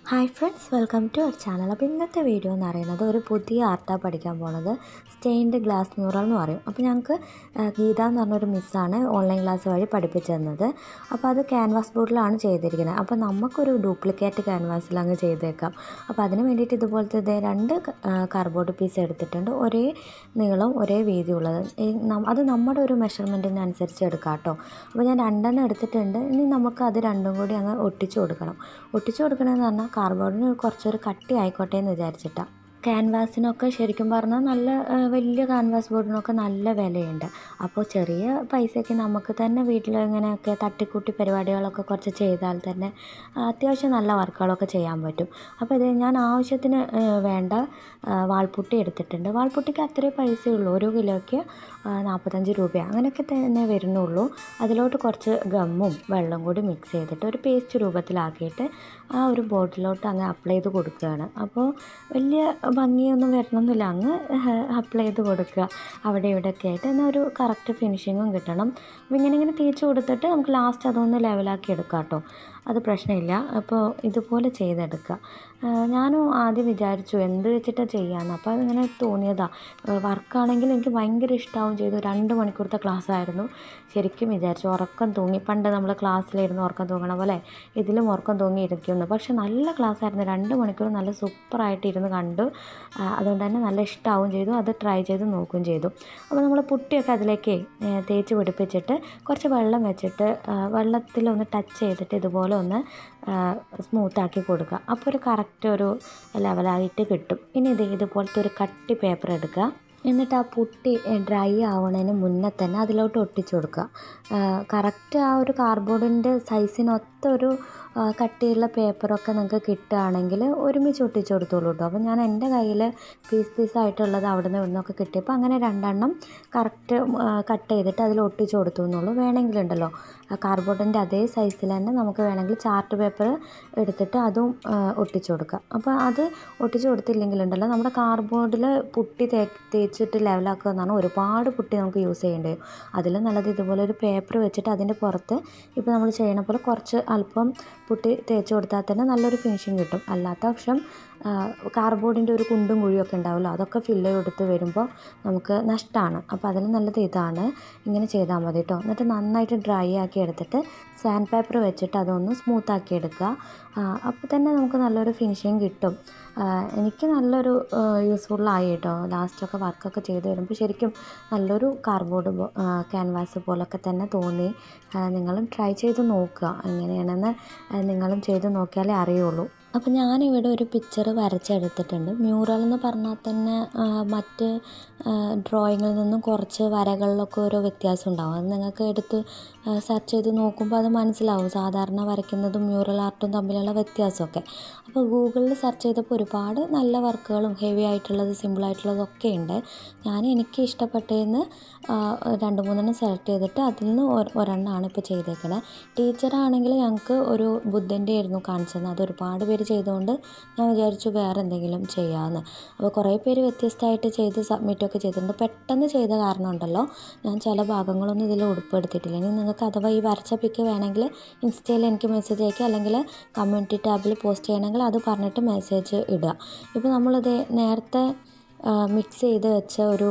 hi friends welcome to our channel അപ്പോൾ ഇന്നത്തെ video എന്ന് പറയുന്നത് ഒരു പുതിയ ആർട്ടാണ് പഠിക്കാൻ പോണത് സ്റ്റെയിൻഡ് ഗ്ലാസ് മ്യൂറൽ എന്ന് പറയും അപ്പോൾ ഞങ്ങൾക്ക് ഗീത എന്ന് പറഞ്ഞൊരു മിസ്സാണ് ഓൺലൈൻ ക്ലാസ് വഴി പഠിപ്പിച്ചു തന്നത് അപ്പോൾ അത് ക്യാൻവാസ് ബോർഡിലാണ് ചെയ്തിരിക്കുന്നത് അപ്പോൾ നമുക്കൊരു ഡ്യൂപ്ലിക്കേറ്റ് ക്യാൻവാസിൽ അങ്ങ് ചെയ്തേക്കാം അപ്പോൾ അതിന് വേണ്ടിയിട്ട് ഇതുപോലത്തെ ദേ രണ്ട് കാർഡ്ബോർഡ് പീസ് എടുത്തിട്ടുണ്ട് ഒരേ നീളം ഒരേ വീതിയുള്ളത് ഈ നം- അത് നമ്മുടെ ഒരു മെഷർമെൻറ്റിനനുസരിച്ച് എടുക്കാം കേട്ടോ അപ്പോൾ ഞാൻ രണ്ടെണ്ണം എടുത്തിട്ടുണ്ട് ഇനി നമുക്ക് അത് രണ്ടും കൂടി അങ്ങ് ഒട്ടിച്ചു കൊടുക്കണം ഒട്ടിച്ചു കൊടുക്കണമെന്ന് പറഞ്ഞാൽ കാർഡ്ബോർഡിന് കുറച്ചൊരു കട്ടി ആയിക്കോട്ടെ എന്ന് വിചാരിച്ചിട്ടാണ് ക്യാൻവാസിനൊക്കെ ശരിക്കും പറഞ്ഞാൽ നല്ല ആ, വലിയ ക്യാൻവാസ് ബോർഡിനൊക്കെ നല്ല വിലയുണ്ട് അപ്പോൾ ചെറിയ പൈസയ്ക്ക് നമുക്ക് തന്നെ വീട്ടിൽ ഇങ്ങനെയൊക്കെ തട്ടിക്കൂട്ടി പരിപാടികളൊക്കെ കുറച്ച് ചെയ്താൽ തന്നെ ആ, അത്യാവശ്യം നല്ല വർക്കുകളൊക്കെ ചെയ്യാൻ പറ്റും അപ്പോൾ ഇത് ഞാൻ ആവശ്യത്തിന് ആ, വേണ്ട ആ, വാൾപുട്ടി എടുത്തിട്ടുണ്ട് വാൾപുട്ടിക്ക് അത്രേ പൈസയുള്ളൂ ഒരു കിലോയ്ക്ക് ആ, നാൽപ്പത്തഞ്ച് രൂപ അങ്ങനെയൊക്കെ തന്നെ വരുന്നുള്ളൂ അതിലോട്ട് കുറച്ച് ഗമ്മും വെള്ളം കൂടി മിക്സ് ചെയ്തിട്ട് ഒരു പേസ്റ്റ് രൂപത്തിലാക്കിയിട്ട് ആ ഒരു ബോട്ടിലോട്ട് അങ്ങ് അപ്ലൈ ചെയ്ത് കൊടുക്കുകയാണ് അപ്പോൾ വലിയ ഭംഗിയൊന്നും വരണമെന്നില്ല അങ്ങ് അപ്ലൈ ചെയ്ത് കൊടുക്കുക അവിടെ ഇവിടെയൊക്കെ ആയിട്ട് എന്നാൽ ഒരു കറക്റ്റ് ഫിനിഷിങ്ങും കിട്ടണം അപ്പോൾ ഇങ്ങനെ ഇങ്ങനെ തേച്ച് കൊടുത്തിട്ട് നമുക്ക് ലാസ്റ്റ് അതൊന്ന് ലെവലാക്കി എടുക്കാം കേട്ടോ അത് പ്രശ്നമില്ല അപ്പോൾ ഇതുപോലെ ചെയ്തെടുക്കുക ആ, ഞാനും ആദ്യം വിചാരിച്ചു എന്ത് വെച്ചിട്ടാണ് ചെയ്യാമെന്ന് അപ്പോൾ അതിങ്ങനെ തോന്നിയതാണ് വർക്കാണെങ്കിൽ എനിക്ക് ഭയങ്കര ഇഷ്ടമാവും ചെയ്തു രണ്ട് മണിക്കൂറത്തെ ക്ലാസ് ആയിരുന്നു ശരിക്കും വിചാരിച്ചു ഉറക്കം തൂങ്ങി പണ്ട് നമ്മൾ ക്ലാസ്സിലിരുന്ന് ഉറക്കം തൂങ്ങണ പോലെ ഇതിലും ഉറക്കം തൂങ്ങി ഇരിക്കുന്നു പക്ഷെ നല്ല ക്ലാസ് ആയിരുന്നു രണ്ട് മണിക്കൂർ നല്ല സൂപ്പറായിട്ട് ഇരുന്ന് കണ്ടു ആ, അതുകൊണ്ട് തന്നെ നല്ല ഇഷ്ടമാവും ചെയ്തു അത് ട്രൈ ചെയ്ത് നോക്കുകയും ചെയ്തു അപ്പോൾ നമ്മൾ പുട്ടിയൊക്കെ അതിലേക്ക് ഏ, തേച്ച് പിടിപ്പിച്ചിട്ട് കുറച്ച് വെള്ളം വെച്ചിട്ട് ആ, വെള്ളത്തിലൊന്ന് ടച്ച് ചെയ്തിട്ട് ഇതുപോലെ ഒന്ന് സ്മൂത്താക്കി കൊടുക്കുക അപ്പോൾ ഒരു കറക്റ്റ് ഒരു ലെവലായിട്ട് കിട്ടും ഇനി ഇത് ഇതുപോലത്തെ ഒരു കട്ടി പേപ്പർ എടുക്കുക എന്നിട്ട് ആ പുട്ടി ഡ്രൈ ആവുന്നതിന് മുന്നേ തന്നെ അതിലോട്ട് ഒട്ടിച്ചു കൊടുക്കുക കറക്റ്റ് ആ ഒരു കാർഡ്ബോർഡിൻ്റെ സൈസിനൊത്ത ഒരു ആ, കട്ടിയുള്ള പേപ്പറൊക്കെ നിങ്ങൾക്ക് കിട്ടുകയാണെങ്കിൽ ഒരുമിച്ച് ഒട്ടിച്ചു കൊടുത്തോളൂ കേട്ടോ അപ്പോൾ ഞാൻ എൻ്റെ കയ്യിൽ പീസ് പീസായിട്ടുള്ളത് അവിടെ നിന്ന് ഇവിടുന്നൊക്കെ കിട്ടിയപ്പോൾ അങ്ങനെ രണ്ടെണ്ണം കറക്റ്റ് കട്ട് ചെയ്തിട്ട് അതിൽ ഒട്ടിച്ചു കൊടുത്തു എന്നുള്ളൂ വേണമെങ്കിലുണ്ടല്ലോ കാർഡ്ബോർഡിൻ്റെ അതേ സൈസിൽ തന്നെ നമുക്ക് വേണമെങ്കിൽ ചാർട്ട് പേപ്പർ എടുത്തിട്ട് അതും ആ, ഒട്ടിച്ചു കൊടുക്കാം അപ്പോൾ അത് ഒട്ടിച്ചു കൊടുത്തില്ലെങ്കിലുണ്ടല്ലോ നമ്മുടെ കാർഡ്ബോർഡിൽ പുട്ടി തേ തേച്ചിട്ട് ലെവലാക്കുക എന്നാണ് ഒരുപാട് പുട്ടി നമുക്ക് യൂസ് ചെയ്യേണ്ടി വരും അതിലും നല്ലത് ഇതുപോലെ ഒരു പേപ്പർ വെച്ചിട്ട് അതിൻ്റെ പുറത്ത് ഇപ്പോൾ നമ്മൾ ചെയ്യണ പോലെ കുറച്ച് അല്പം പുട്ടി തേച്ച് കൊടുത്താൽ തന്നെ നല്ലൊരു ഫിനിഷിങ് കിട്ടും അല്ലാത്ത പക്ഷം കാർഡ്ബോർഡിൻ്റെ ഒരു കുണ്ടും കുഴിയൊക്കെ ഉണ്ടാവുമല്ലോ അതൊക്കെ ഫില്ല് കൊടുത്ത് വരുമ്പോൾ നമുക്ക് നഷ്ടമാണ് അപ്പോൾ അതിന് നല്ലത് ഇതാണ് ഇങ്ങനെ ചെയ്താൽ മതി കേട്ടോ എന്നിട്ട് നന്നായിട്ട് ഡ്രൈ ആക്കി എടുത്തിട്ട് സാൻഡ് പേപ്പർ വെച്ചിട്ട് അതൊന്ന് സ്മൂത്ത് ആക്കി എടുക്കുക അപ്പോൾ തന്നെ നമുക്ക് നല്ലൊരു ഫിനിഷിങ് കിട്ടും ആ, എനിക്ക് നല്ലൊരു യൂസ്ഫുള്ളായി കേട്ടോ ലാസ്റ്റൊക്കെ വർക്കൊക്കെ ചെയ്ത് വരുമ്പോൾ ശരിക്കും നല്ലൊരു കാർഡ്ബോർഡ് ക്യാൻവാസ് പോലൊക്കെ തന്നെ തോന്നി ആ, നിങ്ങളും ട്രൈ ചെയ്ത് നോക്കുക എങ്ങനെയാണെന്ന് ആ, നിങ്ങളും ചെയ്ത് നോക്കിയാലേ അറിയുള്ളൂ അപ്പോൾ ഞാനിവിടെ ഒരു പിക്ചർ വരച്ചെടുത്തിട്ടുണ്ട് മ്യൂറൽ എന്ന് പറഞ്ഞാൽ തന്നെ ആ, മറ്റ് ഡ്രോയിങ്ങിൽ നിന്നും കുറച്ച് വരകളിലൊക്കെ ഓരോ വ്യത്യാസം ഉണ്ടാവും അത് നിങ്ങൾക്ക് എടുത്ത് സെർച്ച് ചെയ്ത് നോക്കുമ്പോൾ അത് മനസ്സിലാവും സാധാരണ വരയ്ക്കുന്നതും മ്യൂറൽ ആർട്ടും തമ്മിലുള്ള വ്യത്യാസമൊക്കെ അപ്പോൾ ഗൂഗിളിൽ സെർച്ച് ചെയ്തപ്പോൾ ഒരുപാട് നല്ല വർക്കുകളും ഹെവി ആയിട്ടുള്ളത് സിമ്പിൾ ആയിട്ടുള്ളതും ഒക്കെ ഉണ്ട് ഞാൻ എനിക്ക് ഇഷ്ടപ്പെട്ടതെന്ന് രണ്ട് മൂന്നെണ്ണം സെലക്ട് ചെയ്തിട്ട് അതിൽ നിന്ന് ഒ- ഒരെണ്ണമാണ് ഇപ്പോൾ ചെയ്തേക്കണത് ടീച്ചറാണെങ്കിൽ ഞങ്ങൾക്ക് ഒരു ബുദ്ധൻ്റെ ആയിരുന്നു കാണിച്ചത് അത് ഒരുപാട് പേര് ചെയ്തുകൊണ്ട് ഞാൻ വിചാരിച്ചു വേറെ എന്തെങ്കിലും ചെയ്യാമെന്ന് അപ്പോൾ കുറേ പേര് വ്യത്യസ്തമായിട്ട് ചെയ്ത് സബ്മിറ്റൊക്കെ ചെയ്തിട്ടുണ്ട് പെട്ടെന്ന് ചെയ്ത കാരണം ഉണ്ടല്ലോ ഞാൻ ചില ഭാഗങ്ങളൊന്നും ഇതിൽ ഉൾപ്പെടുത്തിയിട്ടില്ല ഇനി നിങ്ങൾക്ക് അഥവാ ഈ വരച്ച പിക്ക് വേണമെങ്കിൽ ഇൻസ്റ്റയിൽ എനിക്ക് മെസ്സേജ് അയക്കുക അല്ലെങ്കിൽ കമ്മ്യൂണിറ്റി ടാബിൽ പോസ്റ്റ് ചെയ്യണമെങ്കിൽ അത് പറഞ്ഞിട്ട് മെസ്സേജ് ഇടുക ഇപ്പോൾ നമ്മളിത് നേരത്തെ മിക്സ് ചെയ്ത് വെച്ച ഒരു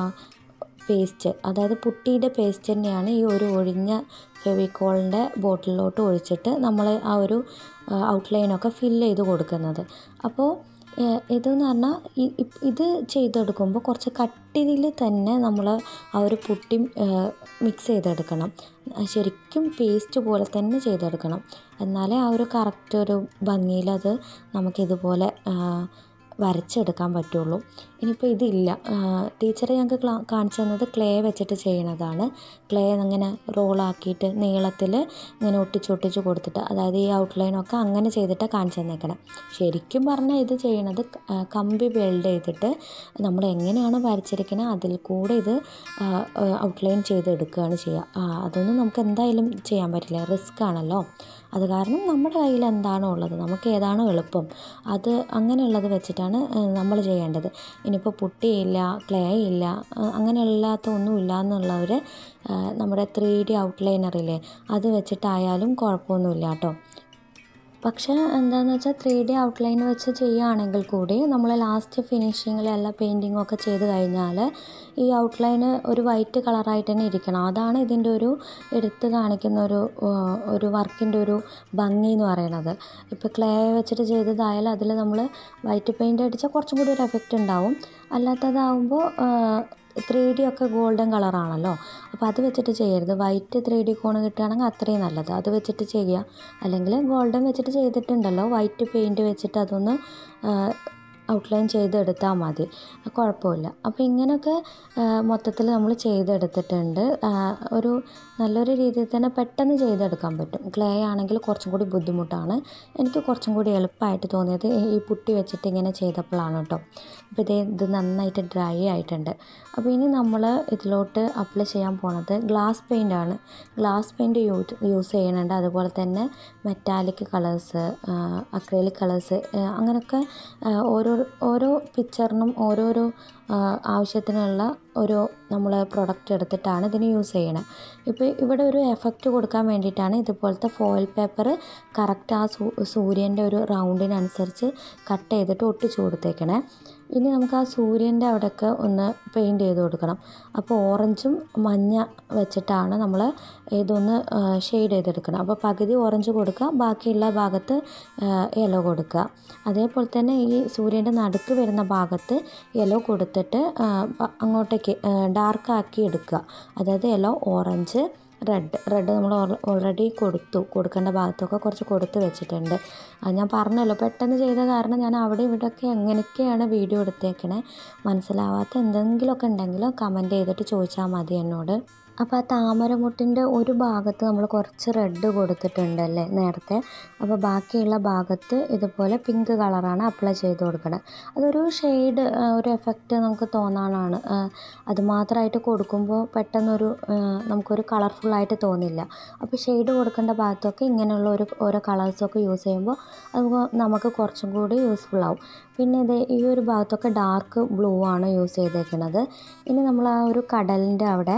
പേസ്റ്റ് അതായത് പുട്ടിയുടെ പേസ്റ്റ് തന്നെയാണ് ഈ ഒരു ഒഴിഞ്ഞ ഫെവിക്കോളിൻ്റെ ബോട്ടിലോട്ട് ഒഴിച്ചിട്ട് നമ്മൾ ആ ഒരു ഔട്ട്ലൈനൊക്കെ ഫില്ല് ചെയ്ത് കൊടുക്കുന്നത് അപ്പോൾ ഏഹ് ഇതെന്ന് പറഞ്ഞാൽ ഇ- ഇ- ഇത് ചെയ്തെടുക്കുമ്പോൾ കുറച്ച് കട്ടിയിൽ തന്നെ നമ്മൾ ആ ഒരു പുട്ടി മിക്സ് ചെയ്തെടുക്കണം ശരിക്കും പേസ്റ്റ് പോലെ തന്നെ ചെയ്തെടുക്കണം എന്നാലേ ആ ഒരു കറക്റ്റ് ഒരു ഭംഗിയിലത് നമുക്കിതുപോലെ വരച്ചെടുക്കാൻ പറ്റുള്ളൂ ഇനിയിപ്പോൾ ഇതില്ല ടീച്ചർ ഞങ്ങൾക്ക് ക്ലാ കാണിച്ചു തന്നത് ക്ലേ വെച്ചിട്ട് ചെയ്യണതാണ് ക്ലേ അങ്ങനെ റോളാക്കിയിട്ട് നീളത്തിൽ ഇങ്ങനെ ഒട്ടിച്ച് ഒട്ടിച്ച് കൊടുത്തിട്ട് അതായത് ഈ ഔട്ട്ലൈനൊക്കെ അങ്ങനെ ചെയ്തിട്ട് കാണിച്ചു തന്നേക്കണം ശരിക്കും പറഞ്ഞാൽ ഇത് ചെയ്യണത് ക- കമ്പി ബിൽഡ് ചെയ്തിട്ട് നമ്മൾ എങ്ങനെയാണ് വരച്ചിരിക്കുന്നത് അതിൽ കൂടെ ഇത് ഔട്ട്ലൈൻ ചെയ്തെടുക്കുകയാണ് ചെയ്യുക ആ, അതൊന്നും നമുക്ക് എന്തായാലും ചെയ്യാൻ പറ്റില്ല റിസ്ക് ആണല്ലോ അത് കാരണം നമ്മുടെ കയ്യിൽ എന്താണോ ഉള്ളത് നമുക്ക് ഏതാണോ എളുപ്പം അത് അങ്ങനെയുള്ളത് വെച്ചിട്ടാണ് നമ്മൾ ചെയ്യേണ്ടത് ഇനിയിപ്പോൾ പുട്ടിയില്ല ക്ലേ ഇല്ല ആ, അങ്ങനെയല്ലാത്ത ഒന്നും ഇല്ല എന്നുള്ളവർ നമ്മുടെ ത്രീ ഡി ഔട്ട്ലൈനറില്ലേ അത് വെച്ചിട്ടായാലും കുഴപ്പമൊന്നുമില്ല കേട്ടോ പക്ഷേ എന്താണെന്ന് വെച്ചാൽ ത്രീ ഡി ഔട്ട്ലൈൻ വെച്ച് ചെയ്യുകയാണെങ്കിൽ കൂടി നമ്മൾ ലാസ്റ്റ് ഫിനിഷിങ്ങിൽ എല്ലാ പെയിൻറ്റിങ്ങും ഒക്കെ ചെയ്ത് കഴിഞ്ഞാൽ ഈ ഔട്ട്ലൈന് ഒരു വൈറ്റ് കളറായിട്ട് തന്നെ ഇരിക്കണം അതാണ് ഇതിൻ്റെ ഒരു എടുത്ത് കാണിക്കുന്ന ഒരു ഒരു വർക്കിൻ്റെ ഒരു ഭംഗി എന്ന് പറയുന്നത് ഇപ്പോൾ ക്ലേ വെച്ചിട്ട് ചെയ്തതായാലും അതിൽ നമ്മൾ വൈറ്റ് പെയിൻ്റ് അടിച്ചാൽ കുറച്ചും കൂടി ഒരു എഫക്റ്റ് ഉണ്ടാവും അല്ലാത്തതാവുമ്പോൾ ത്രീ ഡി ഒക്കെ ഗോൾഡൻ കളറാണല്ലോ അപ്പോൾ അത് വെച്ചിട്ട് ചെയ്യരുത് വൈറ്റ് ത്രീ ഡി കോൺ കിട്ടുകയാണെങ്കിൽ അത്രയും നല്ലത് അത് വെച്ചിട്ട് ചെയ്യുക അല്ലെങ്കിൽ ഗോൾഡൻ വെച്ചിട്ട് ചെയ്തിട്ടുണ്ടല്ലോ വൈറ്റ് പെയിൻറ്റ് വെച്ചിട്ട് അതൊന്ന് ഔട്ട്ലൈൻ ചെയ്തെടുത്താൽ മതി കുഴപ്പമില്ല അപ്പോൾ ഇങ്ങനെയൊക്കെ മൊത്തത്തിൽ നമ്മൾ ചെയ്തെടുത്തിട്ടുണ്ട് ഒരു നല്ലൊരു രീതിയിൽ തന്നെ പെട്ടെന്ന് ചെയ്തെടുക്കാൻ പറ്റും ക്ലേ ആണെങ്കിൽ കുറച്ചും കൂടി ബുദ്ധിമുട്ടാണ് എനിക്ക് കുറച്ചും കൂടി എളുപ്പമായിട്ട് തോന്നിയത് ഈ പുട്ടി വെച്ചിട്ട് ഇങ്ങനെ ചെയ്തപ്പോഴാണ് കേട്ടോ അപ്പോൾ ഇതേ ഇത് നന്നായിട്ട് ഡ്രൈ ആയിട്ടുണ്ട് അപ്പോൾ ഇനി നമ്മൾ ഇതിലോട്ട് അപ്ലൈ ചെയ്യാൻ പോണത് ഗ്ലാസ് പെയിൻ്റ് ആണ് ഗ്ലാസ് പെയിൻറ്റ് യൂസ് യൂസ് ചെയ്യുന്നുണ്ട് അതുപോലെ തന്നെ മെറ്റാലിക് കളേഴ്സ് അക്രൈലിക് കളേഴ്സ് അങ്ങനെയൊക്കെ ഓരോ ഓരോ പിക്ചറിനും ഓരോരോ ആവശ്യത്തിനുള്ള ഒരു നമ്മൾ പ്രൊഡക്റ്റ് എടുത്തിട്ടാണ് ഇതിന് യൂസ് ചെയ്യണത് ഇപ്പോൾ ഇവിടെ ഒരു എഫക്റ്റ് കൊടുക്കാൻ വേണ്ടിയിട്ടാണ് ഇതുപോലത്തെ ഫോയിൽ പേപ്പർ കറക്റ്റ് ആ സൂ സൂര്യൻ്റെ ഒരു റൗണ്ടിനനുസരിച്ച് കട്ട് ചെയ്തിട്ട് ഒട്ടിച്ചു കൊടുത്തേക്കണേ ഇനി നമുക്ക് ആ സൂര്യൻ്റെ അവിടെയൊക്കെ ഒന്ന് പെയിൻറ് ചെയ്ത് കൊടുക്കണം അപ്പോൾ ഓറഞ്ചും മഞ്ഞ വെച്ചിട്ടാണ് നമ്മൾ ഇതൊന്ന് ഷെയ്ഡ് ചെയ്തെടുക്കണം അപ്പോൾ പകുതി ഓറഞ്ച് കൊടുക്കുക ബാക്കിയുള്ള ഭാഗത്ത് യെല്ലോ കൊടുക്കുക അതേപോലെ തന്നെ ഈ സൂര്യൻ്റെ നടുക്ക് വരുന്ന ഭാഗത്ത് യെല്ലോ കൊടുത്തിട്ട് അങ്ങോട്ടേക്ക് ഡാർക്കാക്കി എടുക്കുക അതായത് യെല്ലോ ഓറഞ്ച് റെഡ് റെഡ് നമ്മൾ ഓൾറെഡി കൊടുത്തു കൊടുക്കേണ്ട ഭാഗത്തൊക്കെ കുറച്ച് കൊടുത്ത് വെച്ചിട്ടുണ്ട് ഞാൻ പറഞ്ഞല്ലോ പെട്ടെന്ന് ചെയ്ത കാരണം ഞാൻ അവിടെ ഇവിടെയൊക്കെ എങ്ങനെയൊക്കെയാണ് വീഡിയോ എടുത്തേക്കണേ മനസ്സിലാവാത്ത എന്തെങ്കിലുമൊക്കെ ഉണ്ടെങ്കിൽ കമൻറ്റ് ചെയ്തിട്ട് ചോദിച്ചാൽ മതി എന്നോട് അപ്പോൾ ആ താമരമുട്ടിൻ്റെ ഒരു ഭാഗത്ത് നമ്മൾ കുറച്ച് റെഡ് കൊടുത്തിട്ടുണ്ടല്ലേ നേരത്തെ അപ്പോൾ ബാക്കിയുള്ള ഭാഗത്ത് ഇതുപോലെ പിങ്ക് കളറാണ് അപ്ലൈ ചെയ്ത് കൊടുക്കുന്നത് അതൊരു ഷെയ്ഡ് ഒരു എഫക്റ്റ് നമുക്ക് തോന്നാനാണ് അത് മാത്രമായിട്ട് കൊടുക്കുമ്പോൾ പെട്ടെന്നൊരു നമുക്കൊരു കളർഫുള്ളായിട്ട് തോന്നില്ല അപ്പോൾ ഷെയ്ഡ് കൊടുക്കേണ്ട ഭാഗത്തൊക്കെ ഇങ്ങനെയുള്ള ഒരു ഓരോ കളേഴ്സൊക്കെ യൂസ് ചെയ്യുമ്പോൾ അത് നമുക്ക് കുറച്ചും കൂടി യൂസ്ഫുൾ ആവും പിന്നെ ഇത് ഈ ഒരു ഭാഗത്തൊക്കെ ഡാർക്ക് ബ്ലൂ ആണ് യൂസ് ചെയ്തേക്കുന്നത് ഇനി നമ്മൾ ആ ഒരു കടലിൻ്റെ അവിടെ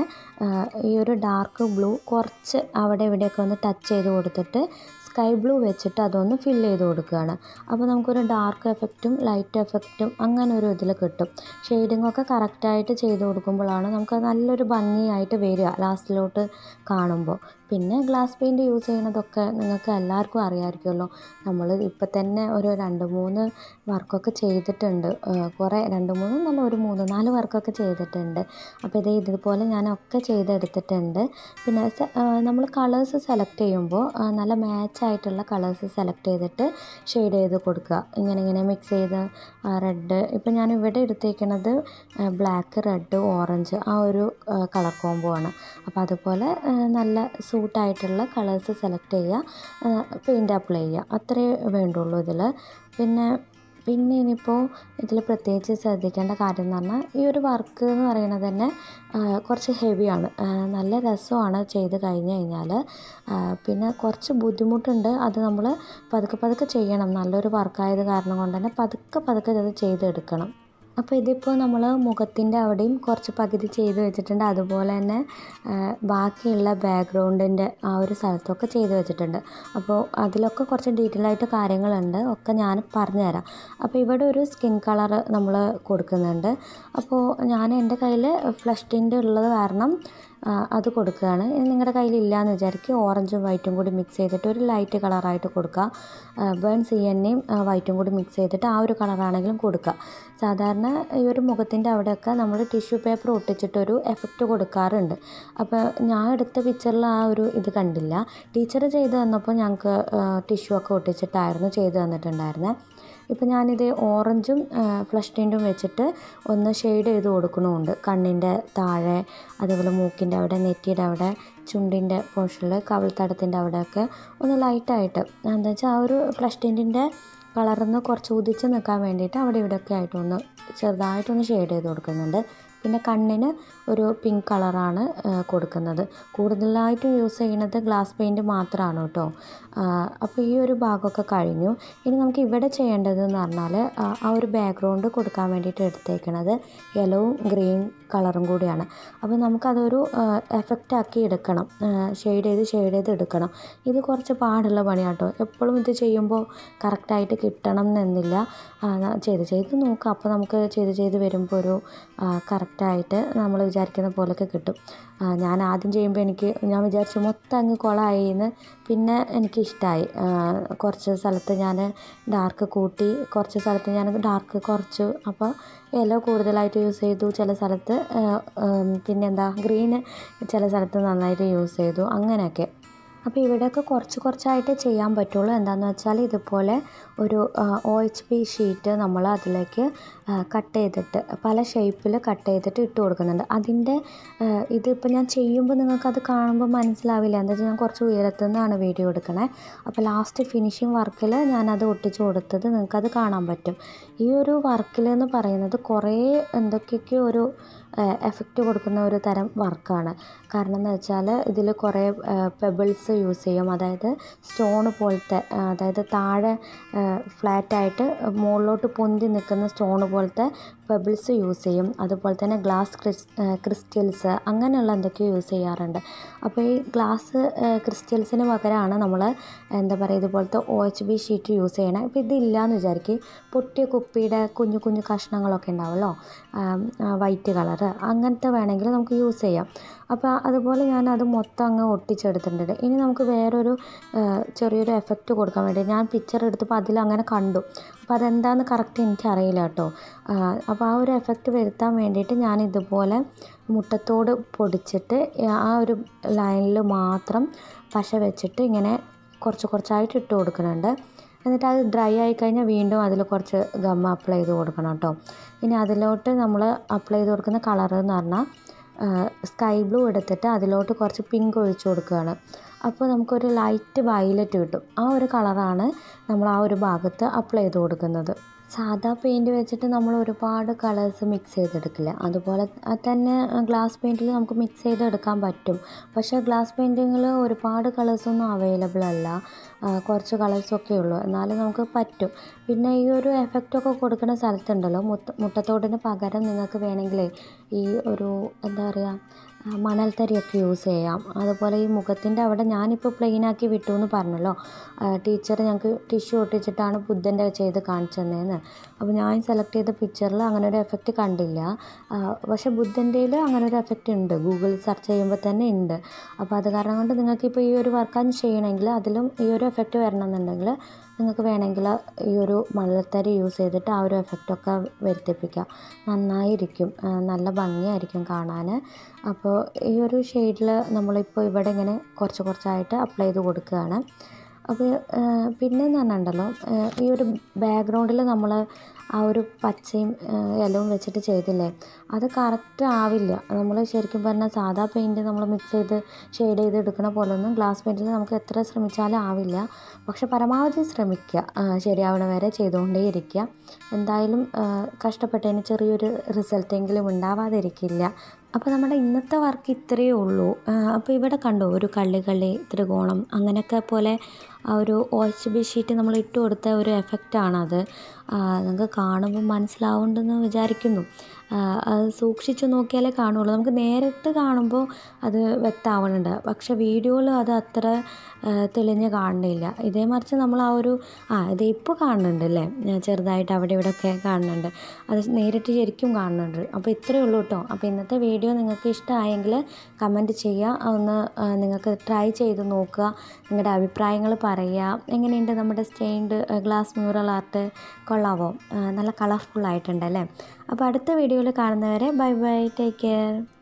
ഈ ഒരു ഡാർക്ക് ബ്ലൂ കുറച്ച് അവിടെ ഇവിടെയൊക്കെ ഒന്ന് ടച്ച് ചെയ്ത് കൊടുത്തിട്ട് സ്കൈ ബ്ലൂ വെച്ചിട്ട് അതൊന്ന് ഫില്ല് ചെയ്ത് കൊടുക്കുകയാണ് അപ്പോൾ നമുക്കൊരു ഡാർക്ക് എഫക്റ്റും ലൈറ്റ് എഫക്റ്റും അങ്ങനെ ഒരു ഇതിൽ കിട്ടും ഷെയ്ഡിങ്ങൊക്കെ ഒക്കെ കറക്റ്റായിട്ട് ചെയ്ത് കൊടുക്കുമ്പോഴാണ് നമുക്ക് നല്ലൊരു ഭംഗിയായിട്ട് വരിക ലാസ്റ്റിലോട്ട് കാണുമ്പോൾ പിന്നെ ഗ്ലാസ് പെയിൻറ്റ് യൂസ് ചെയ്യണതൊക്കെ നിങ്ങൾക്ക് എല്ലാവർക്കും അറിയാമായിരിക്കുമല്ലോ നമ്മൾ ഇപ്പം തന്നെ ഒരു രണ്ട് മൂന്ന് വർക്കൊക്കെ ചെയ്തിട്ടുണ്ട് കുറേ രണ്ട് മൂന്ന് നല്ല ഒരു മൂന്ന് നാല് വർക്കൊക്കെ ചെയ്തിട്ടുണ്ട് അപ്പോൾ ഇത് ഇതുപോലെ ഞാനൊക്കെ ചെയ്തെടുത്തിട്ടുണ്ട് പിന്നെ നമ്മൾ കളേഴ്സ് സെലക്ട് ചെയ്യുമ്പോൾ നല്ല മാച്ച് ആയിട്ടുള്ള കളേഴ്സ് സെലക്ട് ചെയ്തിട്ട് ഷെയ്ഡ് ചെയ്ത് കൊടുക്കുക ഇങ്ങനെ ഇങ്ങനെ മിക്സ് ചെയ്ത് റെഡ് ഇപ്പം ഞാൻ ഇവിടെ എടുത്തേക്കുന്നത് ബ്ലാക്ക് റെഡ് ഓറഞ്ച് ആ ഒരു കളർ കോംബോ ആണ് അപ്പോൾ അതുപോലെ നല്ല സൂട്ടായിട്ടുള്ള കളേഴ്സ് സെലക്ട് ചെയ്യുക പെയിൻറ്റ് അപ്ലൈ ചെയ്യുക അത്രയേ വേണ്ടുള്ളൂ ഇതിൽ പിന്നെ പിന്നെ ഇനിയിപ്പോൾ ഇതിൽ പ്രത്യേകിച്ച് ശ്രദ്ധിക്കേണ്ട കാര്യം എന്ന് പറഞ്ഞാൽ ഈ ഒരു വർക്ക് എന്ന് പറയുന്നത് തന്നെ കുറച്ച് ഹെവിയാണ് നല്ല രസമാണ് ചെയ്ത് കഴിഞ്ഞ് കഴിഞ്ഞാൽ പിന്നെ കുറച്ച് ബുദ്ധിമുട്ടുണ്ട് അത് നമ്മൾ പതുക്കെ പതുക്കെ ചെയ്യണം നല്ലൊരു വർക്കായത് കാരണം കൊണ്ട് തന്നെ പതുക്കെ പതുക്കെ ഇത് ചെയ്തെടുക്കണം അപ്പോൾ ഇതിപ്പോൾ നമ്മൾ മുഖത്തിൻ്റെ അവിടെയും കുറച്ച് പകുതി ചെയ്ത് വെച്ചിട്ടുണ്ട് അതുപോലെ തന്നെ ബാക്കിയുള്ള ബാക്ക്ഗ്രൗണ്ടിൻ്റെ ആ ഒരു സ്ഥലത്തൊക്കെ ചെയ്ത് വെച്ചിട്ടുണ്ട് അപ്പോൾ അതിലൊക്കെ കുറച്ച് ഡീറ്റെയിൽ ആയിട്ട് കാര്യങ്ങളുണ്ട് ഒക്കെ ഞാൻ പറഞ്ഞുതരാം അപ്പോൾ ഇവിടെ ഒരു സ്കിൻ കളർ നമ്മൾ കൊടുക്കുന്നുണ്ട് അപ്പോൾ ഞാൻ എൻ്റെ കയ്യിൽ ഫ്ലഷ് ടിൻ്റ് ഉള്ളത് കാരണം അത് കൊടുക്കുകയാണ് ഇനി നിങ്ങളുടെ കയ്യിൽ ഇല്ലയെന്ന് വിചാരിക്കുക ഓറഞ്ചും വൈറ്റും കൂടി മിക്സ് ചെയ്തിട്ട് ഒരു ലൈറ്റ് കളറായിട്ട് കൊടുക്കുക ബേൺ സി എണ്ണയും വൈറ്റും കൂടി മിക്സ് ചെയ്തിട്ട് ആ ഒരു കളറാണെങ്കിലും കൊടുക്കുക സാധാരണ ഈ ഒരു മുഖത്തിൻ്റെ അവിടെയൊക്കെ നമ്മൾ ടിഷ്യൂ പേപ്പർ ഒട്ടിച്ചിട്ടൊരു എഫക്റ്റ് കൊടുക്കാറുണ്ട് അപ്പോൾ ഞാൻ എടുത്ത പിക്ചറിൽ ആ ഒരു ഇത് കണ്ടില്ല ടീച്ചർ ചെയ്ത് തന്നപ്പോൾ ഞങ്ങൾക്ക് ടിഷ്യൂ ഒക്കെ ഒട്ടിച്ചിട്ടായിരുന്നു ചെയ്ത് തന്നിട്ടുണ്ടായിരുന്നത് ഇപ്പം ഞാനിത് ഓറഞ്ചും ഫ്ലഷ് ടിൻറ്റും വെച്ചിട്ട് ഒന്ന് ഷെയ്ഡ് ചെയ്ത് കൊടുക്കണമുണ്ട് കണ്ണിൻ്റെ താഴെ അതേപോലെ മൂക്കിൻ്റെ അവിടെ നെറ്റിയുടെ അവിടെ ചുണ്ടിൻ്റെ പോർഷനിൽ കവിൾത്തടത്തിൻ്റെ അവിടെയൊക്കെ ഒന്ന് ലൈറ്റായിട്ട് എന്താ വെച്ചാൽ ആ ഒരു ഫ്ലഷ് ടിൻറ്റിൻ്റെ കളറിന്ന് കുറച്ച് ഉദിച്ച് നിൽക്കാൻ വേണ്ടിയിട്ട് അവിടെ ഇവിടെയൊക്കെ ആയിട്ടൊന്ന് ചെറുതായിട്ടൊന്ന് ഷെയ്ഡ് ചെയ്ത് കൊടുക്കുന്നുണ്ട് പിന്നെ കണ്ണിന് ഒരു പിങ്ക് കളറാണ് കൊടുക്കുന്നത് കൂടുതലായിട്ടും യൂസ് ചെയ്യുന്നത് ഗ്ലാസ് പെയിൻറ്റ് മാത്രമാണ് കേട്ടോ അപ്പോൾ ഈ ഒരു ഭാഗമൊക്കെ കഴിഞ്ഞു ഇനി നമുക്ക് ഇവിടെ ചെയ്യേണ്ടത് എന്ന് പറഞ്ഞാൽ ആ ഒരു ബാക്ക്ഗ്രൗണ്ട് കൊടുക്കാൻ വേണ്ടിയിട്ട് എടുത്തേക്കണത് യെലോവും ഗ്രീൻ കളറും കൂടിയാണ് അപ്പോൾ നമുക്കതൊരു എഫക്റ്റ് ആക്കി എടുക്കണം ഷെയ്ഡ് ചെയ്ത് ഷെയ്ഡ് ചെയ്ത് എടുക്കണം ഇത് കുറച്ച് പാടുള്ള പണിയാട്ടോ എപ്പോഴും ഇത് ചെയ്യുമ്പോൾ കറക്റ്റായിട്ട് കിട്ടണം എന്നില്ല ചെയ്ത് ചെയ്ത് നോക്കാം അപ്പോൾ നമുക്ക് ചെയ്ത് ചെയ്ത് വരുമ്പോൾ ഒരു കറക്റ്റായിട്ട് നമ്മൾ വിചാരിക്കുന്ന പോലെയൊക്കെ കിട്ടും ഞാൻ ആദ്യം ചെയ്യുമ്പോൾ എനിക്ക് ഞാൻ വിചാരിച്ചു മൊത്തം അങ്ങ് കുളമായി എന്ന് പിന്നെ എനിക്ക് ഇഷ്ടമായി കുറച്ച് സ്ഥലത്ത് ഞാൻ ഡാർക്ക് കൂട്ടി കുറച്ച് സ്ഥലത്ത് ഞാൻ ഡാർക്ക് കുറച്ചു അപ്പോൾ യെല്ലോ കൂടുതലായിട്ട് യൂസ് ചെയ്തു ചില സ്ഥലത്ത് പിന്നെന്താ ഗ്രീന് ചില സ്ഥലത്ത് നന്നായിട്ട് യൂസ് ചെയ്തു അങ്ങനെയൊക്കെ അപ്പോൾ ഇവിടെയൊക്കെ കുറച്ച് കുറച്ചായിട്ട് ചെയ്യാൻ പറ്റുള്ളൂ എന്താണെന്ന് വെച്ചാൽ ഇതുപോലെ ഒരു ഒ എച്ച് പി ഷീറ്റ് നമ്മൾ അതിലേക്ക് കട്ട് ചെയ്തിട്ട് പല ഷേപ്പിൽ കട്ട് ചെയ്തിട്ട് ഇട്ട് കൊടുക്കുന്നുണ്ട് അതിൻ്റെ ഇതിപ്പോൾ ഞാൻ ചെയ്യുമ്പോൾ നിങ്ങൾക്കത് കാണുമ്പോൾ മനസ്സിലാവില്ല എന്താ വെച്ചാൽ ഞാൻ കുറച്ച് ഉയരത്തു നിന്നാണ് വീഡിയോ എടുക്കണേ അപ്പോൾ ലാസ്റ്റ് ഫിനിഷിങ് വർക്കിൽ ഞാനത് ഒട്ടിച്ച് കൊടുത്തത് നിങ്ങൾക്കത് കാണാൻ പറ്റും ഈ ഒരു വർക്കിൽ എന്ന് പറയുന്നത് കുറേ എന്തൊക്കെയൊക്കെയോ ഒരു എഫക്റ്റ് കൊടുക്കുന്ന ഒരു തരം വർക്കാണ് കാരണം എന്ന് വെച്ചാൽ ഇതിൽ കുറേ പെബിൾസ് യൂസ് ചെയ്യും അതായത് സ്റ്റോൺ പോലത്തെ അതായത് താഴെ ഫ്ലാറ്റായിട്ട് മുകളിലോട്ട് പൊന്തി നിൽക്കുന്ന സ്റ്റോൺ പോലത്തെ പെബിൾസ് യൂസ് ചെയ്യും അതുപോലെ തന്നെ ഗ്ലാസ് ക്രിസ് ക്രിസ്റ്റൽസ് അങ്ങനെയുള്ള എന്തൊക്കെയോ യൂസ് ചെയ്യാറുണ്ട് അപ്പോൾ ഈ ഗ്ലാസ് ക്രിസ്റ്റൽസിന് പകരമാണ് നമ്മൾ എന്താ പറയുക ഇതുപോലത്തെ O H B sheet use ചെയ്യണം ഇപ്പോൾ ഇതില്ലയെന്ന് വിചാരിക്കും പൊട്ടിയ കുപ്പിയുടെ കുഞ്ഞു കുഞ്ഞു കഷ്ണങ്ങളൊക്കെ ഉണ്ടാവുമല്ലോ വൈറ്റ് കളറ് അങ്ങനത്തെ വേണമെങ്കിൽ നമുക്ക് യൂസ് ചെയ്യാം അപ്പോൾ അതുപോലെ ഞാൻ അത് മൊത്തം അങ്ങ് ഒട്ടിച്ചെടുത്തിട്ടുണ്ട് ഇനി നമുക്ക് വേറൊരു ചെറിയൊരു എഫക്റ്റ് കൊടുക്കാൻ വേണ്ടി ഞാൻ പിക്ചർ എടുത്തപ്പോൾ അതിൽ അങ്ങനെ കണ്ടു അപ്പോൾ അതെന്താണെന്ന് കറക്റ്റ് എനിക്കറിയില്ല കേട്ടോ അപ്പോൾ ആ ഒരു എഫക്റ്റ് വരുത്താൻ വേണ്ടിയിട്ട് ഞാൻ ഇതുപോലെ മുട്ടത്തോട് പൊടിച്ചിട്ട് ആ ഒരു ലൈനിൽ മാത്രം പശ വെച്ചിട്ട് ഇങ്ങനെ കുറച്ച് കുറച്ചായിട്ട് ഇട്ട് കൊടുക്കുന്നുണ്ട് എന്നിട്ട് അത് ഡ്രൈ ആയി കഴിഞ്ഞാൽ വീണ്ടും അതിൽ കുറച്ച് ഗം അപ്ലൈ ചെയ്ത് കൊടുക്കണം കേട്ടോ ഇനി അതിലോട്ട് നമ്മൾ അപ്ലൈ ചെയ്ത് കൊടുക്കുന്ന കളർ എന്ന് പറഞ്ഞാൽ സ്കൈ ബ്ലൂ എടുത്തിട്ട് അതിലോട്ട് കുറച്ച് പിങ്ക് ഒഴിച്ച് കൊടുക്കുകയാണ് അപ്പോൾ നമുക്കൊരു ലൈറ്റ് വയലറ്റ് കിട്ടും ആ ഒരു കളറാണ് നമ്മൾ ആ ഒരു ഭാഗത്ത് അപ്ലൈ ചെയ്ത് കൊടുക്കുന്നത് സാധാ പെയിൻറ്റ് വെച്ചിട്ട് നമ്മൾ ഒരുപാട് കളേഴ്സ് മിക്സ് ചെയ്തെടുക്കില്ല അതുപോലെ തന്നെ ഗ്ലാസ് പെയിൻറ്റിൽ നമുക്ക് മിക്സ് ചെയ്തെടുക്കാൻ പറ്റും പക്ഷേ ഗ്ലാസ് പെയിൻറ്റിങ്ങിൽ ഒരുപാട് കളേഴ്സൊന്നും അവൈലബിൾ അല്ല കുറച്ച് കളേഴ്സൊക്കെ ഉള്ളൂ എന്നാലും നമുക്ക് പറ്റും പിന്നെ ഈ ഒരു എഫക്റ്റൊക്കെ കൊടുക്കുന്ന സ്ഥലത്തുണ്ടല്ലോ മുട്ട മുട്ടത്തോടിന് പകരം നിങ്ങൾക്ക് വേണമെങ്കിൽ ഈ ഒരു എന്താ പറയുക മണൽത്തരിയൊക്കെ യൂസ് ചെയ്യാം അതുപോലെ ഈ മുഖത്തിൻ്റെ അവിടെ ഞാനിപ്പോൾ പ്ലെയിനാക്കി വിട്ടു എന്ന് പറഞ്ഞല്ലോ ടീച്ചർ ഞങ്ങൾക്ക് ടിഷ്യൂ ഒട്ടിച്ചിട്ടാണ് ബുദ്ധൻ്റെ ചെയ്ത് കാണിച്ചു തന്നതെന്ന് അപ്പോൾ ഞാൻ സെലക്ട് ചെയ്ത പിക്ചറിൽ അങ്ങനെ ഒരു എഫക്റ്റ് കണ്ടില്ല പക്ഷേ ബുദ്ധൻ്റെയിൽ അങ്ങനെ ഒരു എഫക്റ്റ് ഉണ്ട് ഗൂഗിൾ സെർച്ച് ചെയ്യുമ്പോൾ തന്നെ ഉണ്ട് അപ്പോൾ അത് കാരണം കൊണ്ട് നിങ്ങൾക്കിപ്പോൾ ഈ ഒരു വർക്കാണ് ചെയ്യണമെങ്കിൽ അതിലും ഈ ഒരു എഫക്റ്റ് വരണമെന്നുണ്ടെങ്കിൽ നിങ്ങൾക്ക് വേണമെങ്കിൽ ഈ ഒരു മണൽത്തരി യൂസ് ചെയ്തിട്ട് ആ ഒരു എഫക്റ്റൊക്കെ വരുത്തിപ്പിക്കാം നന്നായിരിക്കും നല്ല ഭംഗിയായിരിക്കും കാണാൻ അപ്പോൾ ഈ ഒരു ഷെയ്ഡിൽ നമ്മളിപ്പോൾ ഇവിടെ ഇങ്ങനെ കുറച്ച് കുറച്ചായിട്ട് അപ്ലൈ ചെയ്ത് കൊടുക്കുകയാണ് അപ്പോൾ പിന്നെ എന്ന് പറഞ്ഞിട്ടുണ്ടല്ലോ ഈ ഒരു ബാക്ക്ഗ്രൗണ്ടിൽ നമ്മൾ ആ ഒരു പച്ചയും ഇലവും വെച്ചിട്ട് ചെയ്തില്ലേ അത് കറക്റ്റ് ആവില്ല നമ്മൾ ശരിക്കും പറഞ്ഞാൽ സാധാ പെയിൻറ്റ് നമ്മൾ മിക്സ് ചെയ്ത് ഷെയ്ഡ് ചെയ്ത് എടുക്കണ പോലൊന്നും ഗ്ലാസ് പെയിൻറ്റിൽ നമുക്ക് എത്ര ശ്രമിച്ചാലും ആവില്ല പക്ഷെ പരമാവധി ശ്രമിക്കുക ശരിയാവണ വരെ ചെയ്തുകൊണ്ടേ ഇരിക്കുക എന്തായാലും കഷ്ടപ്പെട്ടതിന് ചെറിയൊരു റിസൾട്ടെങ്കിലും ഉണ്ടാവാതിരിക്കില്ല അപ്പോൾ നമ്മുടെ ഇന്നത്തെ വർക്ക് ഇത്രയേ ഉള്ളൂ അപ്പോൾ ഇവിടെ കണ്ടോ ഒരു കള്ളി കള്ളി ത്രികോണം അങ്ങനെയൊക്കെ പോലെ ആ ഒരു ഒ എച്ച് ബി ഷീറ്റ് നമ്മൾ ഇട്ട് കൊടുത്ത ഒരു എഫക്റ്റാണത് നിങ്ങൾക്ക് കാണുമ്പോൾ മനസ്സിലാവുന്നുണ്ടെന്ന് വിചാരിക്കുന്നു അത് സൂക്ഷിച്ച് നോക്കിയാലേ കാണുള്ളൂ നമുക്ക് നേരിട്ട് കാണുമ്പോൾ അത് വ്യക്തമാവുന്നുണ്ട് പക്ഷെ വീഡിയോയിൽ അത് അത്ര തെളിഞ്ഞ് കാണുന്നില്ല ഇതേ മറിച്ച് നമ്മൾ ആ ഒരു ആ ഇത് ഇപ്പോൾ കാണുന്നുണ്ട് അല്ലേ ചെറുതായിട്ട് അവിടെ ഇവിടെയൊക്കെ കാണുന്നുണ്ട് അത് നേരിട്ട് ശരിക്കും കാണുന്നുണ്ട് അപ്പോൾ ഇത്രയേ ഉള്ളൂ കേട്ടോ അപ്പോൾ ഇന്നത്തെ വീഡിയോ നിങ്ങൾക്ക് ഇഷ്ടമായെങ്കിൽ കമൻറ്റ് ചെയ്യുക ഒന്ന് നിങ്ങൾക്ക് ട്രൈ ചെയ്ത് നോക്കുക നിങ്ങളുടെ അഭിപ്രായങ്ങൾ പറയുക എങ്ങനെയുണ്ട് നമ്മുടെ സ്റ്റെയിൻഡ് ഗ്ലാസ് മ്യൂറൽ ആർട്ട് കൊള്ളാവോ നല്ല കളർഫുൾ ആയിട്ടുണ്ട് അല്ലേ അപ്പോൾ അടുത്ത വീഡിയോയിൽ കാണുന്നവരെ ബൈ ബൈ ടേക്ക് കെയർ